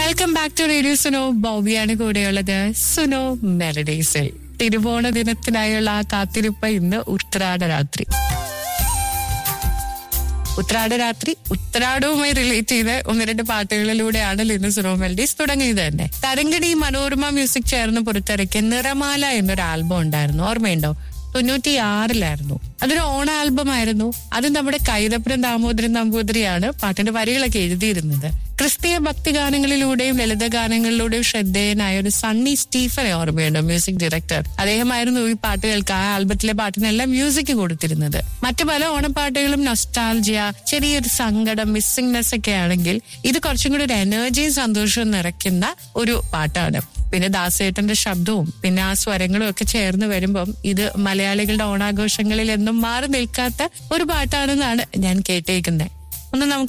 welcome back to radio Suno ബോബിയാണ് കൂടെയുള്ളത് സുനോ മെലഡീസിൽ തിരുവോണ ദിനത്തിനായുള്ള ആ കാത്തിരിപ്പ് ഇന്ന് ഉത്രാട രാത്രി ഉത്രാട രാത്രി ഉത്രാടവുമായി റിലേറ്റ് ചെയ്ത് ഒന്ന് രണ്ട് പാട്ടുകളിലൂടെയാണ് ഇന്ന് സുനോ മെലഡീസ് തുടങ്ങിയത് തന്നെ തരങ്കടി മനോരമ മ്യൂസിക് ചേർന്ന് പുറത്തിറക്കിയ നിറമാല എന്നൊരു ആൽബം ഉണ്ടായിരുന്നു ഓർമ്മയുണ്ടോ തൊണ്ണൂറ്റി ആറിലായിരുന്നു അതൊരു ഓണ ആൽബം ആയിരുന്നു അത് നമ്മുടെ കൈതപ്പുരം ദാമോദരൻ നമ്പൂതിരിയാണ് പാട്ടിന്റെ വരികളൊക്കെ എഴുതിയിരുന്നത് ക്രിസ്തീയ ഭക്തി ഗാനങ്ങളിലൂടെയും ലളിത ഗാനങ്ങളിലൂടെയും ശ്രദ്ധേയനായ ഒരു സണ്ണി സ്റ്റീഫനെ ഓർമ്മയുണ്ട് മ്യൂസിക് ഡയറക്ടർ അദ്ദേഹമായിരുന്നു ഈ പാട്ടുകൾക്ക് ആ ആൽബത്തിലെ പാട്ടിനെല്ലാം മ്യൂസിക് കൊടുത്തിരുന്നത് മറ്റു പല ഓണപ്പാട്ടുകളും നൊസ്റ്റാൾജിയ ചെറിയൊരു സങ്കടം മിസ്സിംഗ്നെസ് ഒക്കെ ആണെങ്കിൽ ഇത് കുറച്ചും കൂടി ഒരു എനർജിയും സന്തോഷവും നിറയ്ക്കുന്ന ഒരു പാട്ടാണ് പിന്നെ ദാസേട്ടന്റെ ശബ്ദവും പിന്നെ ആ സ്വരങ്ങളും ഒക്കെ ചേർന്ന് വരുമ്പം ഇത് മലയാളികളുടെ ഓണാഘോഷങ്ങളിൽ എന്നും മാറി നിൽക്കാത്ത ഒരു പാട്ടാണെന്നാണ് ഞാൻ കേട്ടേക്കുന്നത് ഒന്ന് നമുക്ക്